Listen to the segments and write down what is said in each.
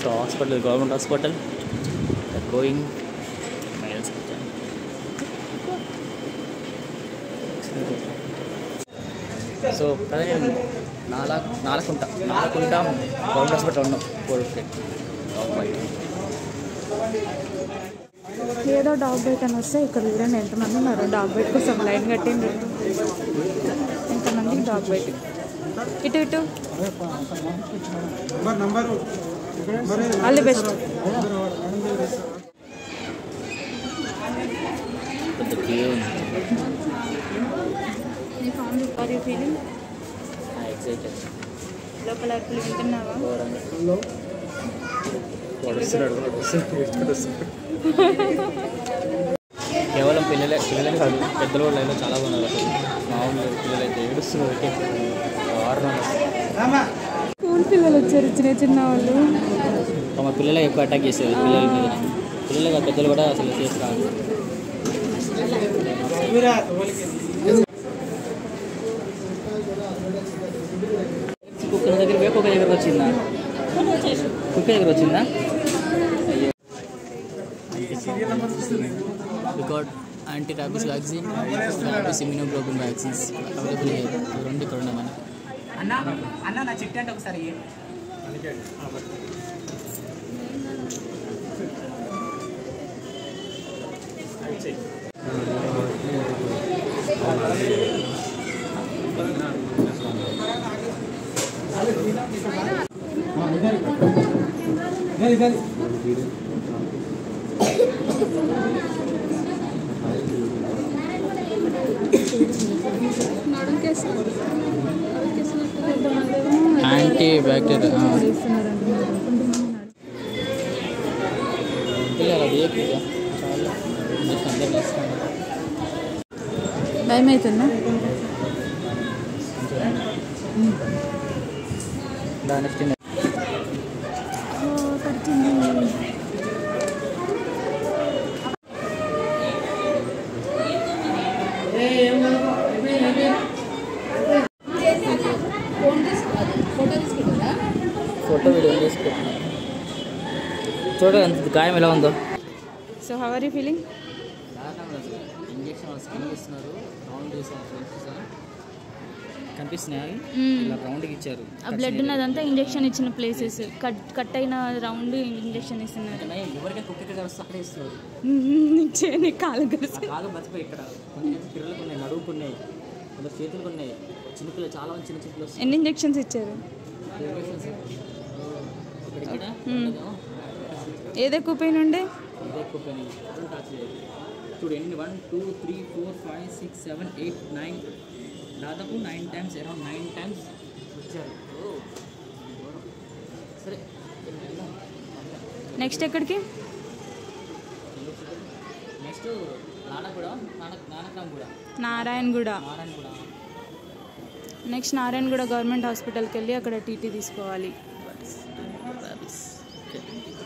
So hospital government hospital going miles so present నాలా Nallakunta Nallakunta government hospital ఉన్నాం covid బయట ఏదో డాగ్ బైట్ అని వస్తే ఇక్కడ చూడండి ఎంతమంది ఉన్నారు డాగ్ బైట్ కోసం లైన్ కట్టింది ఎంతమంది డాగ్ బైట్ ఇటు ఇటు ఆల్ ది బెస్ట్ కొంత క్లియర్ ఉంది నీ ఫామ్ ఆర్ యూ ఫీలింగ్ ఎక్సైటెడ్ లోపల అప్పులు వింటున్నావా ఘోరంగా వాడు వస్తున్నాడు వాడు వస్తున్నాడు వస్తున్నాడు. కేవలం పిల్లలే పిల్లలే కాదు పెద్దలు కూడా లైన్లో చాలా ఉన్నారు అసలు మామూలు పిల్లలు అయితే ఏడుస్తున్నారు వారం స్కూల్ పిల్లలు వచ్చారు చిన్న చిన్న వాళ్ళు మా పిల్లలే ఎక్కువ అటాక్ చేసేది పిల్లల మీద పిల్లలు కాదు, పెద్దలు కూడా అసలు సేఫ్ కాదు కుక్క దగ్గర పోయి కుక్క దగ్గరకు వచ్చిందా కుక్క దగ్గర వచ్చిందా బికాడ్ anti rabies vaccine rabies immunoglobulin vaccines available రెండు ఇక్కడ ఉన్నాయి మనకి అన్న అన్న నా చిట్టి అంటే ఒకసారి ఇయ్యి. యాంటీ బ్యాక్టీరియా పిల్లలు అది ఏ పిల్ల? చాలా ఇంజక్షన్ అందరినీ ఇస్తాను భయం అవుతుందా దాని నెక్స్ట్ ఫోటో వీడియో తీసుకుంటున్నాను చూడండి అంత గాయం ఎలా ఉందో so how are you feeling injection skin ఇస్తున్నారు రౌండ్ కనిపిస్తున్నాయి మ్మ్. ఇలా రౌండ్కి ఇచ్చారు ఆ బ్లడ్ ఉన్నదంతా ఇంజెక్షన్ ఇచ్చిన ప్లేసెస్ కట్ కట్ అయిన రౌండ్ ఇంజెక్షన్ ఇస్తున్నారు అంటే ఎవరికైనా కుక్క ఇక్కడ వస్తే అక్కడే ఇస్తున్నారు చేయని కాలు కలిసి ఆ కాలు బతిపోయి ఇక్కడ కొన్ని పిల్లలకు ఉన్నాయి నడువుకు ఉన్నాయి కొంత చేతులకు ఉన్నాయి చిన్నపిల్లలు చాలా మంది చిన్న చిన్నపిల్లలు వస్తారు ఎన్ని ఇంజెక్షన్స్ ఇచ్చారు ఇంజక్షన్స్ ఇక్కడ ఇక్కడ మ్మ్. ఉండదు. ఏది ఎక్కువ పెయిన్ ఉండే ఇదే ఎక్కువ పని టచ్ చేయదు చూడు ఎన్ని one two three four five six seven eight nine దాదాపు nine times around nine times వచ్చారు ఓ, ఘోరం. సరే వెళ్దాం. నెక్స్ట్ ఎక్కడికి నెక్స్ట్ నానగూడ నానక్ నానక్రామ్ కూడా నారాయణగూడ నారాయణ కూడా నెక్స్ట్ నారాయణగూడ గవర్నమెంట్ హాస్పిటల్కి వెళ్ళి అక్కడ టీటీ తీసుకోవాలి ఓకే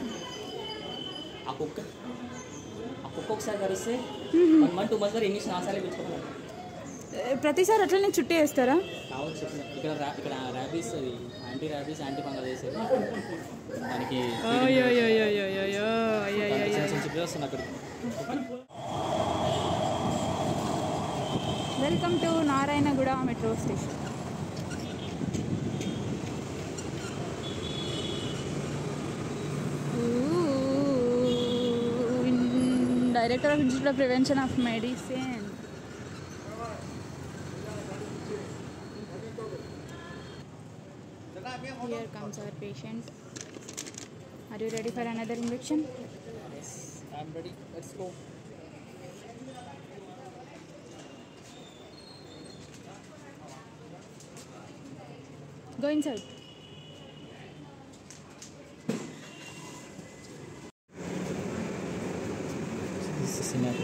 ఆ కుక్క ఆ కుక్క ఒకసారి కరిస్తే వన్ మంత్ టూ మంత్స్ వరకు ఇంగ్లీష్ నాసాలే పెంచుకోవాలి ఏ, ప్రతిసారి అట్లనే చుట్టి వేస్తారా కావచ్చు చెప్పిన ఇక్కడ రా ఇక్కడ ర్యాబీస్ అది యాంటీ ర్యాబీస్ యాంటీ ఫంగల్ వేసేది దానికి చిన్న చిన్న చిన్న వస్తుంది అక్కడికి welcome to Narayanaguda metro station director of institute of prevention of medicine Here comes our patient. Are you ready for another injection? I'm ready let's go Go inside. సినారీ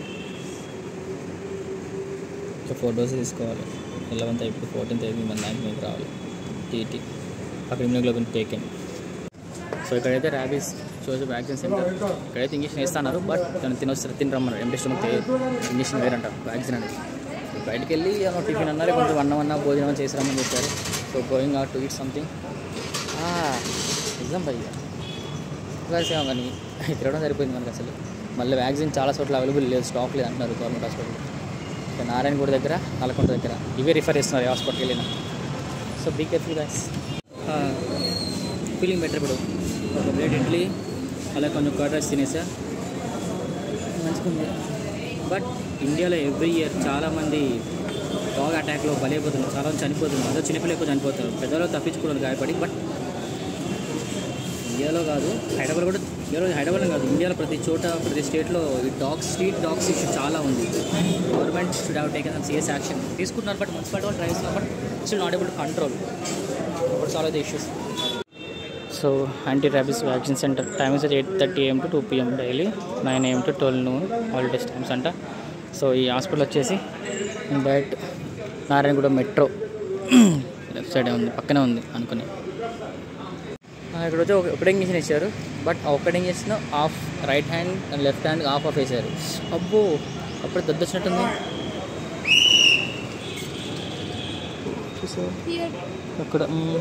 ఒక photos తీసుకోవాలి ఎలవెంత్ అయిపోయి ఫోర్టీన్త్ అయిపోయి మన నైన్త్ మీకు రావాలి TT అక్కడ immunoglobulin taken so ఇక్కడైతే ర్యాబీస్ చూసి వ్యాక్సిన్ సెంటర్ ఇక్కడైతే ఇంజక్షన్ ఇస్తున్నారు బట్ తను తినొస్తారు తిని రమ్మన్నారు ఎంటీ స్టమక్ ఇంజక్షన్ వేరంటారు వ్యాక్సిన్ అనేది బయటికి వెళ్ళి ఏమో టిఫిన్ అన్నారు కొంచెం అన్నం అన్న భోజనం చేసి రమ్మని చెప్పారు so going out to eat something నిజం భయ్య ఒక్కసారి సేవ కానీ తిరగడం సరిపోయింది మనకి అసలు మళ్ళీ వ్యాక్సిన్ చాలా చోట్ల అవైలబుల్ లేదు స్టాక్ లేదు అంటున్నారు గవర్నమెంట్ హాస్పిటల్ ఇక నారాయణగూడ దగ్గర నల్గొండ దగ్గర ఇవే రిఫర్ చేస్తున్నారు ఏ హాస్పిటల్కి వెళ్ళినా so be careful guys feeling better ఇప్పుడు ఒక ప్లేట్ ఇడ్లీ అలా కొంచెం కర్డ్ రైస్ తినేసా మంచిగా బట్ ఇండియాలో ఎవ్రీ ఇయర్ చాలామంది డాగ్ అటాక్లో బలైపోతున్నారు చాలా మంది చనిపోతున్నారు అదో చిన్నపిల్లలు ఎక్కువ చనిపోతారు పెద్దవాళ్ళు తప్పించుకోవడం గాయపడి బట్ ఇండియాలో కాదు హైదరాబాద్ కూడా ఇండియాలో హైదరాబాద్ కాదు ఇండియాలో ప్రతి చోట ప్రతి స్టేట్లో ఈ డాగ్స్ స్ట్రీట్ డాగ్స్ ఇష్యూ చాలా ఉంది government should have taken serious action తీసుకుంటున్నారు బట్ మున్సిపాలిటీ వాళ్ళు ట్రై చేస్తున్నారు but still not able to control ఇప్పుడు solve the issues so anti rabies vaccine centre times eight thirty AM to two PM daily nine AM to twelve noon holidays times అంట so ఈ hospital వచ్చేసి direct Narayanaguda metro left సైడే ఉంది పక్కనే ఉంది అనుకుని ఆ, ఇక్కడ వచ్చి ఒక ఒకటే ఇంజక్షన్ ఇచ్చారు బట్ ఆ ఒక్కటే injection of right hand and left hand of of వేశారు అబ్బో అప్పుడు దద్దొచ్చినట్టుంది చూసావా అక్కడ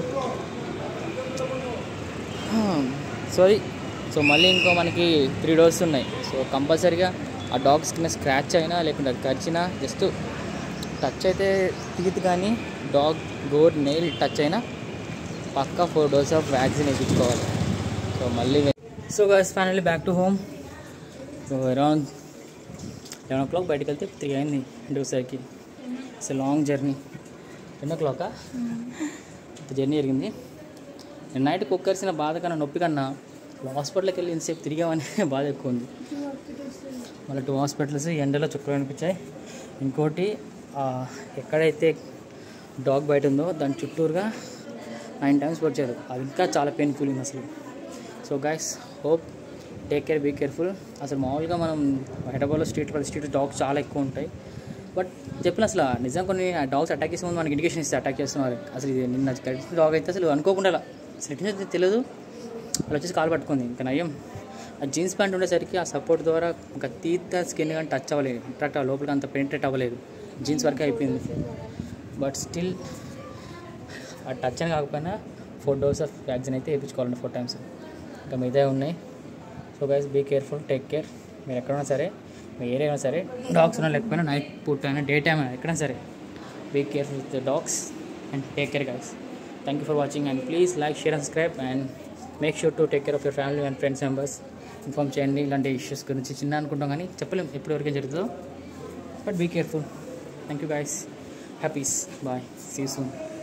సారీ సో మళ్ళీ ఇంకో మనకి త్రీ డోర్స్ ఉన్నాయి సో కంపల్సరీగా ఆ డాగ్స్ కింద స్క్రాచ్ అయినా లేకుంటే అది కరిచినా జస్ట్ టచ్ అయితే టీత్ కానీ డాగ్ గోర్ నెయిల్ టచ్ అయినా పక్కా ఫోర్ డోస్ ఆఫ్ వ్యాక్సిన్ వేయించుకోవాలి సో మళ్ళీ so guys finally back to home so around eleven o'clock బయటకు వెళ్తే త్రీ అయింది ఇంటికి వచ్చేసరికి ఇట్స్ లాంగ్ జర్నీ టెన్ ఓ క్లాకా జర్నీ జరిగింది నేను నైట్ కుక్కర్సిన బాధ కన్నా నొప్పి కన్నా హాస్పిటల్కి వెళ్ళి ఇంతసేపు తిరిగామని బాధ ఎక్కువ ఉంది మళ్ళీ టూ హాస్పిటల్స్ ఎండలో చుక్కలు అనిపించాయి ఇంకోటి ఆ, ఎక్కడైతే డాగ్ బయట ఉందో దాని చుట్టూరుగా నైన్ టైమ్స్ వచ్చారు అది ఇంకా చాలా పెయిన్ఫుల్ ఉంది అసలు so guys hope take care be careful అసలు మామూలుగా మనం హైదరాబాద్లో స్ట్రీట్ ప్రతి స్ట్రీట్ డాగ్స్ చాలా ఎక్కువ ఉంటాయి బట్ చెప్పిన అసలు నిజం కొన్ని డాగ్స్ అటాక్ చేసే ముందు మనకి ఇండికేషన్ ఇస్తే అటాక్ చేస్తున్నారు అసలు ఇది నిన్న కడిచిన డాగ్ అయితే అసలు అనుకోకుండా అలా అసలు ఎట్లా చేస్తుందో తెలియదు అలా వచ్చేసి కాలు పట్టుకుంది ఇంకా నయం ఆ జీన్స్ ప్యాంట్ ఉండేసరికి ఆ సపోర్ట్ ద్వారా ఇంకా తీత స్కిన్ కానీ టచ్ అవ్వలేదు ఇంట్రాక్ట్ లోపలికి అంత పెనిట్రేట్ అవ్వలేదు జీన్స్ వరకే అయిపోయింది బట్ స్టిల్ ఆ టచ్ అని కాకపోయినా ఫోర్ డోస్ ఆఫ్ వ్యాక్సిన్ అయితే వేయించుకోవాలండి ఫోర్ టైమ్స్ ఇంకా మిగతా ఉన్నాయి so guys be careful take care మీరు ఎక్కడున్నా సరే మీ ఏరియా అయినా సరే డాగ్స్ ఉన్నా లేకపోయినా నైట్ పూట అయినా డే టైం అయినా ఎక్కడైనా సరే be careful with the dogs and take care guys thank you for watching and please like share and subscribe and make sure to take care of your family and friends members inform చేయండి ఇలాంటి issues గురించి చిన్న అనుకుంటాం కానీ చెప్పలేం ఎప్పుడు ఎవరికైనా జరుగుతుందో but be careful thank you guys హ్యాపీస్ బాయ్ సీ సూన్